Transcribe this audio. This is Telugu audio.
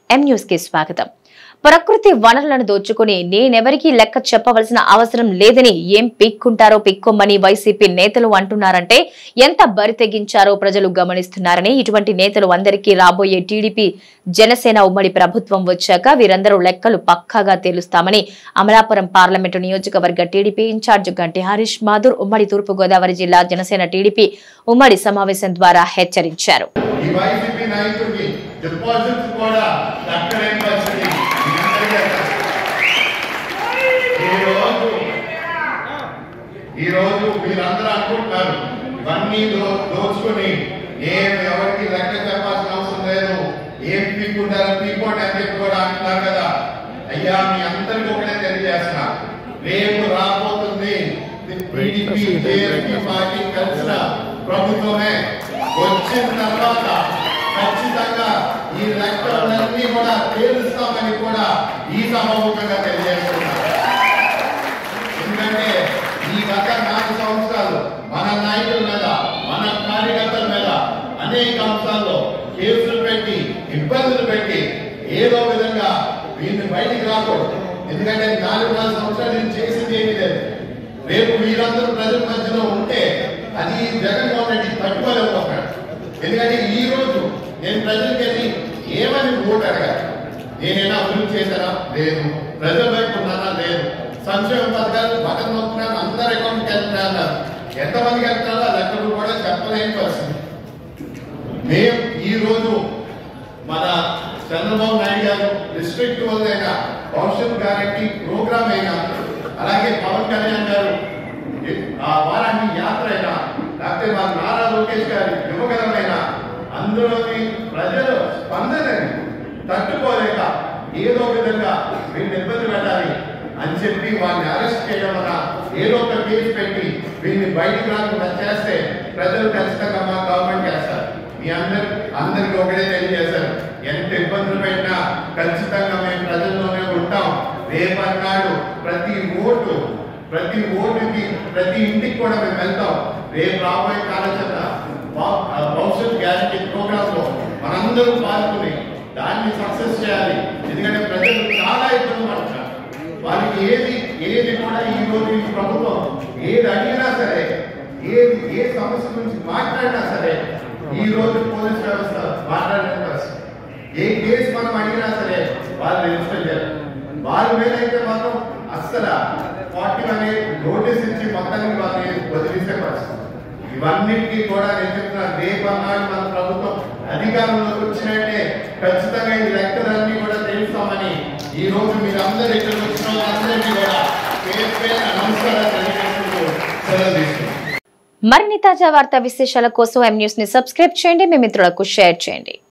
ఎం న్యూస్ కి స్వాగతం ప్రకృతి వనరులను దోచుకుని నేనెవరికీ లెక్క చెప్పవలసిన అవసరం లేదని ఏం పిక్కుంటారో పిక్కొమ్మని వైసీపీ నేతలు అంటున్నారంటే ఎంత బరి తెగించారో ప్రజలు గమనిస్తున్నారని ఇటువంటి నేతలు అందరికీ రాబోయే టీడీపీ జనసేన ఉమ్మడి ప్రభుత్వం వచ్చాక వీరందరూ లెక్కలు పక్కాగా తేలుస్తామని అమలాపురం పార్లమెంటు నియోజకవర్గ టీడీపీ ఇన్ఛార్జ్ గంటి హరీష్ మాధుర్ ఉమ్మడి తూర్పుగోదావరి జిల్లా జనసేన టీడీపీ ఉమ్మడి సమావేశం ద్వారా హెచ్చరించారు ఈ వైసీపీ నాయకుడికి డిపాజిట్స్ కూడా దక్కలేని పరిస్థితి మీ అందరికీ తెలుసు. ఈ రోజు ఈ రోజు మీరందరూ అనుకుంటున్నారు ఇవన్నీ దో- దోచుకొని ఏం ఎవరికి లెక్క చెప్పాల్సిన అవసరం లేదు ఏం పీక్కుంటారో పీక్కోండి అని చెప్పి కూడా అంటున్నారు కదా అయ్యా మీ అందరికీ ఒకటే తెలియజేస్తున్నా రేపు రాబోతుంది టీడీపీ జేఎస్పీ పార్టీ కలిసిన ప్రభుత్వమే వచ్చిన తర్వాత ఖచ్చితంగా ఈ లెక్కలన్నీ కూడా తేలుస్తామని కూడా ఈ సభాముఖంగా తెలియజేస్తున్నారు ఎందుకంటే ఈ గత నాలుగు సంవత్సరాలు మన నాయకుల మీద మన కార్యకర్తల మీద అనేక అంశాల్లో కేసులు పెట్టి ఇబ్బందులు పెట్టి ఏదో విధంగా వీరిని బయటికి రాకూడదు ఎందుకంటే నాలుగు నాలుగు సంవత్సరాలు నేను చేసింది ఏమీ లేదు రేపు మీరందరూ ప్రజల మధ్యలో ఉంటే అది జగన్మోహన్ రెడ్డి తట్టుకోలేకపోతున్నాడు ఎందుకంటే ఈ రోజు నేను ప్రజలకు వెళ్ళి ఏమని ఓటు అడగాలి నేనైనా అభివృద్ధి చేశానా లేదు ప్రజల వైపు ఉన్నానా లేదు సంక్షేమ పథకాలు బటన్ నొక్కున్నాను అందరు అకౌంట్కి వెళ్తున్నా అన్నారు ఎంతమందికి వెళ్తున్నారో అది ఎక్కడ కూడా చెప్పలేని పరిస్థితి మేము ఈ రోజు మన చంద్రబాబు నాయుడు గారు డిస్ట్రిక్ట్ అయిన భవిష్యత్ గ్యారంటీ ప్రోగ్రామ్ అయినా అలాగే పవన్ కళ్యాణ్ గారు ఆ వారాన్ని యాత్ర అయినా లేకపోతే మన నారా లోకేష్ గారి యువగలమైన అందులోని ప్రజలు స్పందనని తట్టుకోలేక ఏదో విధంగా వీళ్ళని ఇబ్బంది పెట్టాలి అని చెప్పి వారిని అరెస్ట్ చేయడం వల్ల ఏదో ఒక కేసు పెట్టి వీళ్ళని బయటికి రాకుండా చేస్తే ప్రజలు ఖచ్చితంగా మా గవర్నమెంట్ చేస్తారు మీ అందరు అందరికి ఒకటే తెలియజేశారు ఎంత ఇబ్బందులు పెట్టినా ఖచ్చితంగా మేము ప్రజల్లోనే ఉంటాం రేపన్నాడు ప్రతి ఓటు ప్రతి ఓటుకి ప్రతి ఇంటికి కూడా మేము వెళ్తాం రేపు రాబోయే కార్యాచరణ భా- ఆ భవిష్యత్ గ్యారంటీ ప్రోగ్రామ్ లో మనందరూ పాల్గొని దాన్ని సక్సెస్ చేయాలి ఎందుకంటే ప్రజలు చాలా ఇబ్బంది పడుతున్నారు వారికి ఏది ఏది కూడా ఈ రోజు ఈ ప్రభుత్వం ఏది అడిగినా సరే ఏది ఏ సమస్య గురించి మాట్లాడినా సరే ఈ రోజు పోలీస్ వ్యవస్థ మాట్లాడలేని పరిస్థితి ఏ కేసు మనం అడిగినా సరే వాళ్ళు రిజిస్టర్ చేయాలి వాళ్ళ మీద అయితే మాత్రం అస్సలు ఫార్టీ అనే నోటీస్ ఇచ్చి మొత్తానికి వాళ్ళని వదిలిసే పరిస్థితి ఇవన్నిటికీ కూడా నేను చెప్తున్నా రేపు అన్నాడు మన ప్రభుత్వం అధికారంలోకి వచ్చినట్టే ఖచ్చితంగా ఈ లెక్కలన్నీ కూడా తెలుస్తామని ఈ రోజు మీరు అందరు ఇక్కడికి వచ్చిన వాళ్ళందరికీ కూడా పేరు పేరు నమస్కారాలు తెలియజేసుకుంటూ సెలవు తీసుకుంటాం మరిన్ని తాజా వార్తా విశేషాల కోసం ఎం న్యూస్ ని సబ్స్క్రైబ్ చేయండి మీ మిత్రులకు షేర్ చేయండి